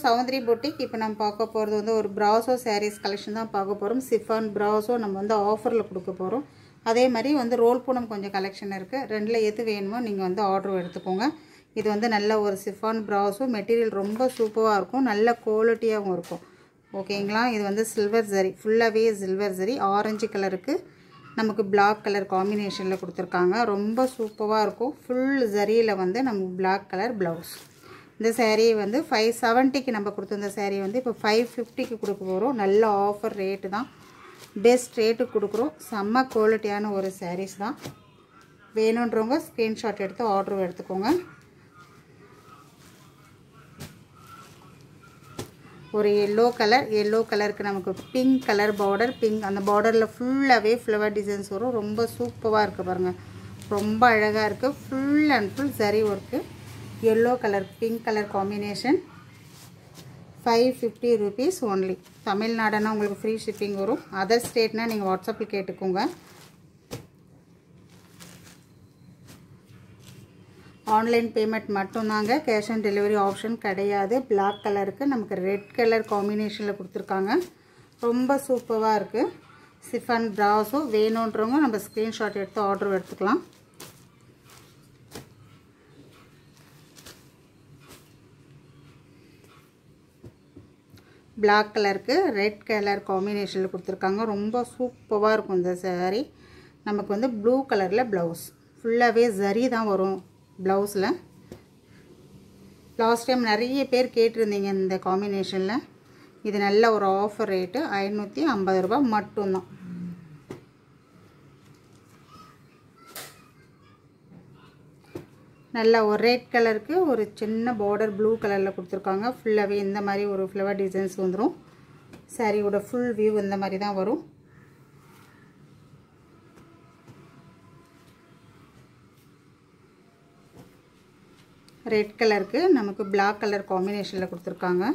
Soundari boutique இப்போ நம்ம பார்க்க போகிறது வந்து ஒரு ப்ராசோ சாரீஸ் கலெக்ஷன் தான் பார்க்க போகிறோம் சிஃபான் ப்ராசோ நம்ம வந்து ஆஃபரில் கொடுக்க போகிறோம் அதே மாதிரி வந்து ரோல் பூனம் கொஞ்சம் கலெக்ஷன் இருக்குது ரெண்டில் எது வேணுமோ நீங்கள் வந்து ஆர்டர் எடுத்துக்கோங்க இது வந்து நல்ல ஒரு சிஃபான் ப்ராஸோ மெட்டீரியல் ரொம்ப சூப்பராக இருக்கும் நல்ல குவாலிட்டியாகவும் இருக்கும் ஓகேங்களா இது வந்து சில்வர் ஜரி ஃபுல்லாகவே சில்வர் ஜரி ஆரஞ்சு கலருக்கு நமக்கு பிளாக் கலர் காம்பினேஷனில் கொடுத்துருக்காங்க ரொம்ப சூப்பராக இருக்கும் ஃபுல் ஜரியில் வந்து நமக்கு பிளாக் கலர் ப்ளவுஸ் இந்த சேரீ வந்து ஃபைவ் செவன்ட்டிக்கு நம்ம கொடுத்துருந்த சேரீ வந்து இப்போ ஃபைவ் ஃபிஃப்டிக்கு கொடுக்க போகிறோம் நல்ல ஆஃபர் ரேட்டு தான் பெஸ்ட் ரேட்டுக்கு கொடுக்குறோம் செம்ம குவாலிட்டியான ஒரு சாரீஸ் தான் வேணுன்றவங்க ஸ்க்ரீன்ஷாட் எடுத்து ஆர்டர் எடுத்துக்கோங்க ஒரு எல்லோ கலர் எல்லோ கலருக்கு நமக்கு பிங்க் கலர் பார்டர் பிங்க் அந்த பார்டரில் ஃபுல்லாகவே ஃப்ளவர் டிசைன்ஸ் வரும் ரொம்ப சூப்பராக இருக்குது பாருங்கள் ரொம்ப அழகாக இருக்குது ஃபுல் அண்ட் ஃபுல் சரி work yellow colour pink colour combination five fifty rupees only தமிழ்நாடுனா உங்களுக்கு ஃப்ரீ ஷிப்பிங் வரும் அதர் ஸ்டேட்னால் நீங்கள் வாட்ஸ்அப்பில் கேட்டுக்கோங்க ஆன்லைன் பேமெண்ட் மட்டும்தாங்க கேஷ் ஆன் டெலிவரி ஆப்ஷன் கிடையாது பிளாக் கலருக்கு நமக்கு ரெட் கலர் காம்பினேஷனில் கொடுத்துருக்காங்க ரொம்ப சூப்பராக இருக்குது சிஃபன் ப்ராஸும் வேணுன்றவங்க நம்ம ஸ்க்ரீன்ஷாட் எடுத்து ஆர்டர் எடுத்துக்கலாம் பிளாக் கலருக்கு ரெட் கலர் காம்பினேஷனில் கொடுத்துருக்காங்க ரொம்ப சூப்பராக இருக்கும் இந்த சாரீ நமக்கு வந்து ப்ளூ கலரில் ப்ளவுஸ் ஃபுல்லாகவே ஜரி தான் வரும் ப்ளவுஸில் லாஸ்ட் டைம் நிறைய பேர் கேட்டிருந்தீங்க இந்த காம்பினேஷனில் இது நல்ல ஒரு ஆஃபர் ரேட்டு ஐநூற்றி ஐம்பது ரூபா மட்டும்தான் நல்ல ஒரு ரெட் கலருக்கு ஒரு சின்ன பார்டர் ப்ளூ கலரில் கொடுத்துருக்காங்க ஃபுல்லாகவே இந்த மாதிரி ஒரு ஃப்ளவர் டிசைன்ஸ் வந்துடும் சாரியோட ஃபுல் வியூ இந்த மாதிரி தான் வரும் ரெட் கலருக்கு நமக்கு பிளாக் கலர் காம்பினேஷனில் கொடுத்துருக்காங்க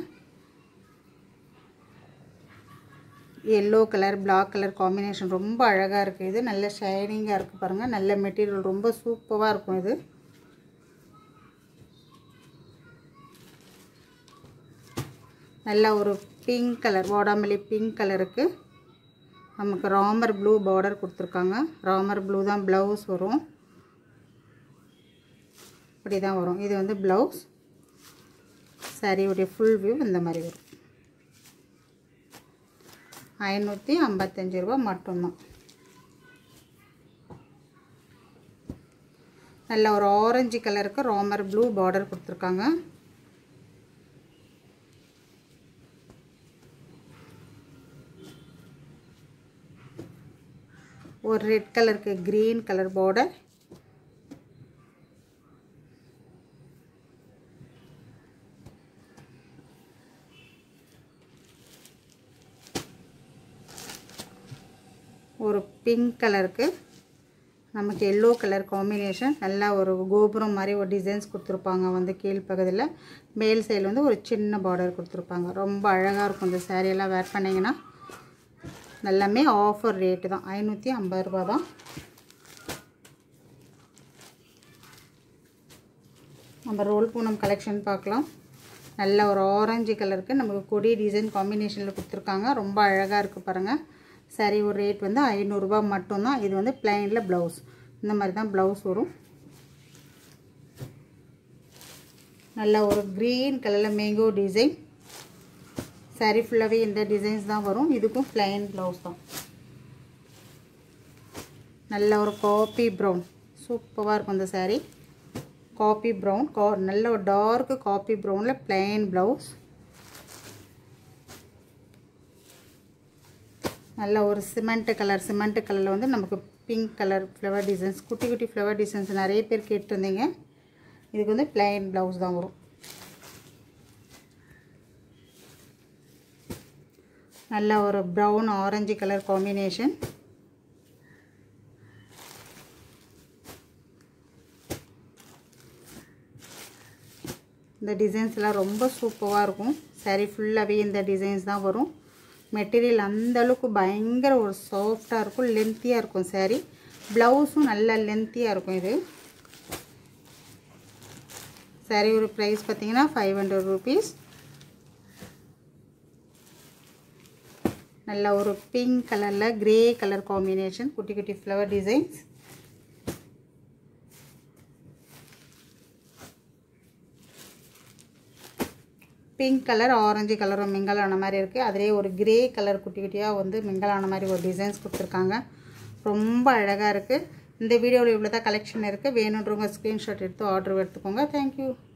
yellow colour black colour combination ரொம்ப அழகாக இருக்குது இது நல்ல ஷைனிங்காக இருக்குது பாருங்கள் நல்ல மெட்டீரியல் ரொம்ப சூப்பராக இருக்கும் இது நல்ல ஒரு பிங்க் கலர் வாடாமல்லி பிங்க் கலருக்கு நமக்கு ராமர் ப்ளூ பார்டர் கொடுத்துருக்காங்க ராமர் ப்ளூ தான் ப்ளவுஸ் வரும் இப்படி தான் வரும் இது வந்து ப்ளவுஸ் சாரியுடைய ஃபுல் வியூ இந்த மாதிரி வரும் ஐநூற்றி ஐம்பத்தஞ்சு ரூபா மட்டும்தான் நல்ல ஒரு ஆரஞ்சு கலருக்கு ராமர் ப்ளூ பார்டர் கொடுத்துருக்காங்க ஒரு ரெட் கலருக்கு க்ரீன் கலர் பார்டர் ஒரு பிங்க் கலருக்கு நமக்கு எல்லோ கலர் காம்பினேஷன் நல்லா ஒரு கோபுரம் மாதிரி ஒரு டிசைன்ஸ் கொடுத்துருப்பாங்க வந்து கீழ்ப்பகுதியில் மேல் சைடில் வந்து ஒரு சின்ன பார்டர் கொடுத்துருப்பாங்க ரொம்ப அழகாக இருக்கும் இந்த சேரீயெல்லாம் வேர் பண்ணிங்கன்னா எல்லாமே ஆஃபர் ரேட்டு தான் ஐநூற்றி ஐம்பது ரூபா தான் நம்ம ரோல் பூனம் கலெக்ஷன் பார்க்கலாம் நல்ல ஒரு ஆரஞ்சு கலருக்கு நமக்கு கொடி டிசைன் காம்பினேஷனில் கொடுத்துருக்காங்க ரொம்ப அழகாக இருக்குது பாருங்கள் சரி ஒரு ரேட் வந்து ஐநூறுரூபா மட்டும்தான் இது வந்து பிளைனில் ப்ளவுஸ் இந்த மாதிரி தான் ப்ளவுஸ் வரும் நல்ல ஒரு க்ரீன் கலரில் மேங்கோ டிசைன் சாரீ ஃபுல்லாகவே இந்த டிசைன்ஸ் தான் வரும் இதுக்கும் பிளைன் ப்ளவுஸ் தான் நல்ல ஒரு காப்பி ப்ரௌன் சூப்பராக இருக்கும் இந்த சாரீ காப்பி ப்ரௌன் கா நல்ல ஒரு டார்க்கு காப்பி ப்ரௌனில் பிளைன் ப்ளவுஸ் நல்ல ஒரு சிமெண்ட் கலர் சிமெண்ட் கலரில் வந்து நமக்கு பிங்க் கலர் ஃப்ளவர் டிசைன்ஸ் குட்டி குட்டி ஃப்ளவர் டிசைன்ஸ் நிறைய பேர் கேட்டிருந்தீங்க இதுக்கு வந்து பிளைன் ப்ளவுஸ் தான் வரும் நல்ல ஒரு ப்ரௌன் ஆரஞ்சு கலர் காம்பினேஷன் இந்த டிசைன்ஸ்லாம் ரொம்ப சூப்பராக இருக்கும் சாரீ ஃபுல்லாகவே இந்த டிசைன்ஸ் தான் வரும் மெட்டீரியல் அந்தளவுக்கு பயங்கர ஒரு சாஃப்டாக இருக்கும் லென்த்தியாக இருக்கும் சாரீ ப்ளவுஸும் நல்லா லென்த்தியாக இருக்கும் இது சாரீ ஒரு ப்ரைஸ் பார்த்தீங்கன்னா ஃபைவ் ஹண்ட்ரட் ருபீஸ் நல்ல ஒரு பிங்க் கலரில் கிரே கலர் காம்பினேஷன் குட்டி குட்டி flower designs pink colour orange கலரும் மிங்கல் ஆன மாதிரி இருக்குது அதிலே ஒரு கிரே கலர் குட்டி குட்டியாக வந்து மிங்கல் ஆன மாதிரி ஒரு டிசைன்ஸ் கொடுத்துருக்காங்க ரொம்ப அழகாக இருக்குது இந்த வீடியோவில் இவ்வளோ தான் கலெக்ஷன் இருக்குது வேணுன்றவங்க ஸ்க்ரீன்ஷாட் எடுத்து ஆர்டர் எடுத்துக்கோங்க தேங்க்யூ